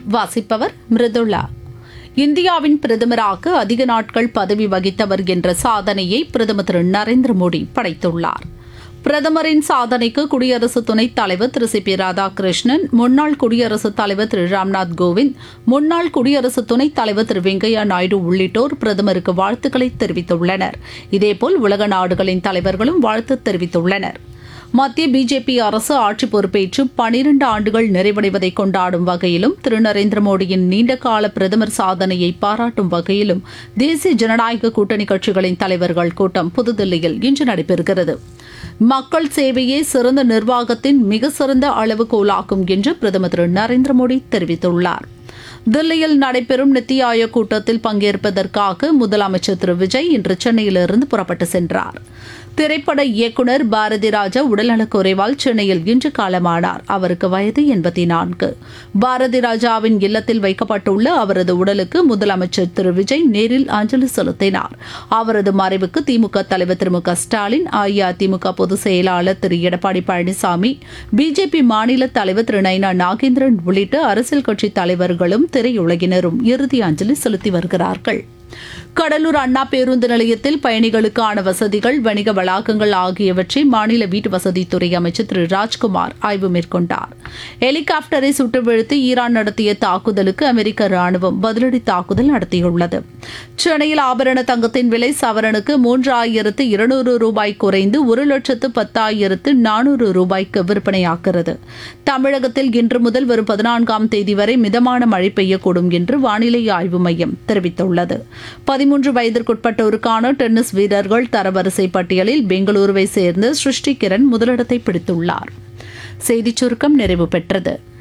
வாசிப்பவர் மிருதுளா இந்தியாவின் பிரதமராக அதிக நாட்கள் பதவி வகித்தவர் என்ற சாதனையை பிரதமர் திரு நரேந்திர மோடி படைத்துள்ளார் பிரதமரின் சாதனைக்கு குடியரசு துணைத் தலைவர் திரு சி பி ராதாகிருஷ்ணன் முன்னாள் குடியரசுத் தலைவர் திரு ராம்நாத் கோவிந்த் முன்னாள் குடியரசு துணைத் தலைவர் திரு வெங்கையா நாயுடு உள்ளிட்டோர் பிரதமருக்கு வாழ்த்துக்களை தெரிவித்துள்ளனர் இதேபோல் உலக நாடுகளின் தலைவர்களும் வாழ்த்து தெரிவித்துள்ளனர் மத்திய பிஜேபி அரசு ஆட்சி பொறுப்பேற்று பனிரண்டு ஆண்டுகள் நிறைவடைவதை கொண்டாடும் வகையிலும் திரு நரேந்திர மோடியின் நீண்டகால பிரதமர் சாதனையை பாராட்டும் வகையிலும் தேசிய ஜனநாயக கூட்டணி கட்சிகளின் தலைவர்கள் கூட்டம் புதுதில்லியில் இன்று நடைபெறுகிறது மக்கள் சேவையே சிறந்த நிர்வாகத்தின் மிக சிறந்த அளவுகோலாகும் என்று பிரதமர் திரு நரேந்திர மோடி தெரிவித்துள்ளார் தில்லியில் நடைபெறும் நித்தி ஆயோக் கூட்டத்தில் பங்கேற்பதற்காக முதலமைச்சர் திரு விஜய் இன்று சென்னையிலிருந்து புறப்பட்டு சென்றார் திரைப்பட இயக்குநர் பாரதி ராஜா உடல்நலக்குறைவால் சென்னையில் இன்று காலமானார் அவருக்கு வயது எண்பத்தி நான்கு பாரதி ராஜாவின் இல்லத்தில் வைக்கப்பட்டுள்ள அவரது உடலுக்கு முதலமைச்சர் திரு விஜய் நேரில் அஞ்சலி செலுத்தினார் அவரது மறைவுக்கு திமுக தலைவர் திரு மு க ஸ்டாலின் அஇஅதிமுக பொதுச் செயலாளர் திரு எடப்பாடி பழனிசாமி பிஜேபி மாநில தலைவர் திரு நைனா நாகேந்திரன் உள்ளிட்ட அரசியல் கட்சி தலைவர்களும் திரையுலகினரும் இறுதி அஞ்சலி செலுத்தி வருகிறார்கள் கடலூர் அண்ணா பேருந்து நிலையத்தில் பயணிகளுக்கான வசதிகள் வணிக வளாகங்கள் ஆகியவற்றை மாநில வீட்டு வசதித்துறை அமைச்சர் திரு ராஜ்குமார் ஆய்வு மேற்கொண்டார் ஹெலிகாப்டரை சுட்டு வீழ்த்தி ஈரான் நடத்திய தாக்குதலுக்கு அமெரிக்க ராணுவம் பதிலடி தாக்குதல் நடத்தியுள்ளது சென்னையில் ஆபரண தங்கத்தின் விலை சவரனுக்கு மூன்றாயிரத்து இருநூறு ரூபாய் குறைந்து ஒரு லட்சத்து பத்தாயிரத்து நானூறு ரூபாய்க்கு விற்பனையாகிறது தமிழகத்தில் இன்று முதல் வரும் பதினான்காம் தேதி வரை மிதமான மழை பெய்யக்கூடும் என்று வானிலை ஆய்வு மையம் தெரிவித்துள்ளது பதிமூன்று வயதிற்குட்பட்டோருக்கான டென்னிஸ் வீரர்கள் தரவரிசை பட்டியலில் பெங்களூருவை சேர்ந்த சிருஷ்டி கிரண் முதலிடத்தை பிடித்துள்ளார் செய்திச் சுருக்கம் நிறைவு பெற்றது